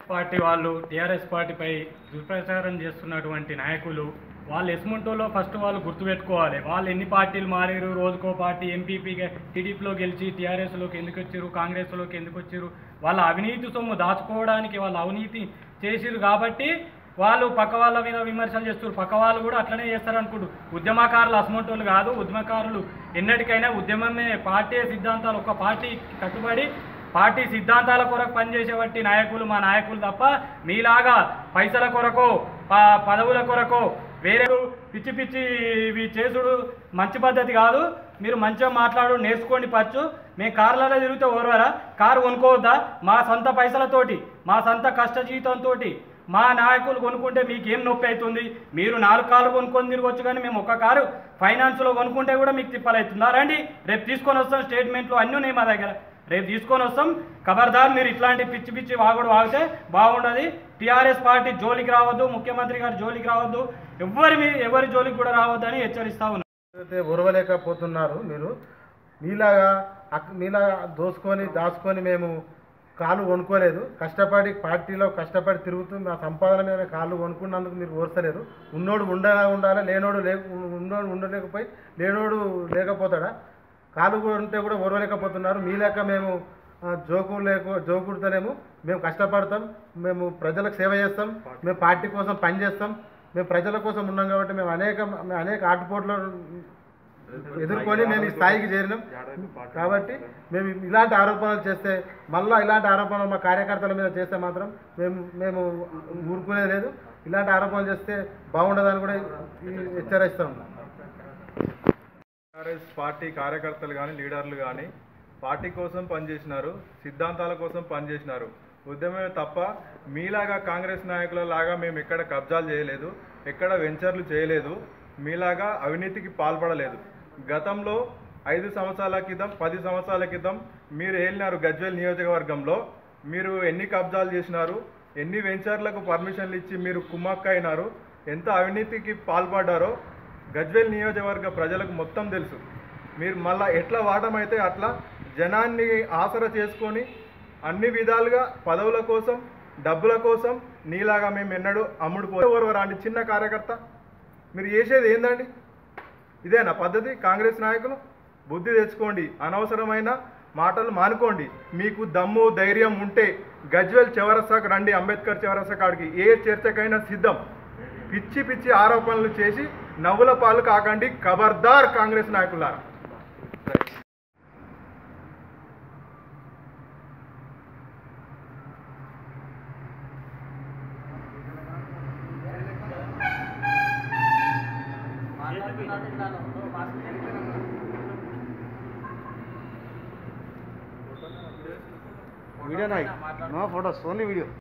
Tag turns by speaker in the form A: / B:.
A: party వాళ్ళు TRS పార్టీపై దుష్ప్రచారం చేస్తున్నటువంటి నాయకులు వాళ్ళు ఎస్ముంటోలో ఫస్ట్ వాళ్ళు గుర్తుపెట్టుకోవాలి వాళ్ళు ఎన్ని పార్టీలు మారారు రోజుకో పార్టీ ఎంపీపీగా టీడీపీలో గెలిచి టీఆర్ఎస్లోకి ఎందుకు వచ్చారు కాంగ్రెస్లోకి ఎందుకు వచ్చారు వాళ్ళ అవినీతి సొమ్ము దాచుకోవడానికి వాళ్ళ అవినీతి చేసిరు కాబట్టి వాళ్ళు పక్క వాళ్ళ మీద విమర్శలు చేస్తారు పక్క వాళ్ళు కూడా అట్లనే చేస్తారు అనుకుంటు ఉద్యమకారులు అసమంటోళ్ళు కాదు ఉద్యమకారులు ఎన్నటికైనా ఉద్యమమే పార్టీ సిద్ధాంతాలు ఒక పార్టీ కట్టుబడి పార్టీ సిద్ధాంతాల కొరకు పనిచేసేవట్టి నాయకులు మా నాయకులు తప్ప మీలాగా పైసల కొరకో ప- పదవుల కొరకో వేరే పిచ్చి పిచ్చి ఇవి చేసుడు మంచి పద్ధతి కాదు మీరు మంచిగా మాట్లాడు నేర్చుకోండి పచ్చు మేము కార్లలో తిరిగితే ఓర్వరా కారు కొనుక్కోవద్దా మా సొంత పైసలతోటి మా సొంత కష్ట జీవితంతో మా నాయకులు కొనుక్కుంటే మీకు ఏం నొప్పి అవుతుంది మీరు నాలుగు కార్లు కొనుక్కొని తిరగొచ్చు కానీ మేము ఒక కారు ఫైనాన్స్లో కొనుక్కుంటే కూడా మీకు తిప్పలవుతుందా రండి రేపు తీసుకొని వస్తాం స్టేట్మెంట్లు అన్నీ ఉన్నాయి మా దగ్గర రేపు తీసుకొని వస్తాం ఖబర్దార్ మీరు ఇట్లాంటి పిచ్చి పిచ్చి వాగుడు వాగితే బాగుండదు టీఆర్ఎస్ పార్టీ జోలికి రావద్దు ముఖ్యమంత్రి గారి జోలికి రావద్దు ఎవరి మీ ఎవరి జోలికి కూడా రావద్దని హెచ్చరిస్తా ఉన్నాం
B: అయితే ఉరవలేకపోతున్నారు మీరు మీలాగా అక్- మీలాగా దోసుకొని దాచుకొని మేము కాళ్ళు కొనుక్కోలేదు కష్టపడి పార్టీలో కష్టపడి తిరుగుతూ మా సంపాదన మీద కాళ్ళు కొనుక్కున్నందుకు మీరు ఓర్చలేరు ఉన్నోడు ఉండ ఉండాలి లేనోడు లే ఉన్నోడు ఉండలేకపోయి లేనోడు లేకపోతాడా కాలు ఉంటే కూడా ఓర్వలేకపోతున్నారు మీ లెక్క మేము ఆ, జోకు లేకు జోకుడుతలేము మేము కష్టపడతాం మేము ప్రజలకు సేవ చేస్తాం మేము పార్టీ కోసం పని చేస్తాం మేము ప్రజల కోసం ఉన్నాం కాబట్టి మేము అనేక మేము అనేక ఆటుపోట్లు ఎదుర్కొని మేము ఈ స్థాయికి చేరినాం కాబట్టి మేము ఇలాంటి ఆరోపణలు చేస్తే మళ్ళీ ఇలాంటి ఆరోపణలు మా కార్యకర్తల మీద చేస్తే మాత్రం మేము మేము ఊరుకునేది లేదు ఇలాంటి ఆరోపణలు చేస్తే బాగుండదని కూడా ఈ- హెచ్చరిస్తాం
C: టీఆర్ఎస్ పార్టీ కార్యకర్తలు కానీ లీడర్లు కానీ పార్టీ కోసం పనిచేసినారు సిద్ధాంతాల కోసం పనిచేసినారు ఉద్యమమే తప్ప మీలాగా కాంగ్రెస్ నాయకుల లాగా మేము ఎక్కడ కబ్జాలు చేయలేదు ఎక్కడ వెంచర్లు చేయలేదు మీలాగా అవినీతికి పాల్పడలేదు గతంలో ఐదు సంవత్సరాల క్రితం పది సంవత్సరాల క్రితం మీరు ఏలినారు గజ్వేల్ నియోజకవర్గంలో మీరు ఎన్ని కబ్జాలు చేసినారు ఎన్ని వెంచర్లకు పర్మిషన్లు ఇచ్చి మీరు కుమ్మక్క అయినారు ఎంత అవినీతికి పాల్పడ్డారో గజ్వేల్ నియోజకవర్గ ప్రజలకు మొత్తం తెలుసు మీరు మళ్ళా ఎట్లా వాడమైతే అట్లా జనాన్ని ఆసర చేసుకొని అన్ని విధాలుగా పదవుల కోసం డబ్బుల కోసం నీలాగా మేము ఎన్నడూ అమ్ముడు పోరాంటి చిన్న కార్యకర్త మీరు చేసేది ఏందండి ఇదేనా పద్ధతి కాంగ్రెస్ నాయకులు బుద్ధి తెచ్చుకోండి అనవసరమైన మాటలు మానుకోండి మీకు దమ్ము ధైర్యం ఉంటే గజ్వెల్ చౌరస్తాకు రండి అంబేద్కర్ చౌరస్తా కాడికి ఏ చర్చకైనా సిద్ధం పిచ్చి పిచ్చి ఆరోపణలు చేసి నవ్వుల పాలు కాకండి ఖబర్దార్ కాంగ్రెస్ నాయకులారా
B: వీడియో నాయ్ ఫోటోస్ ఓన్లీ వీడియో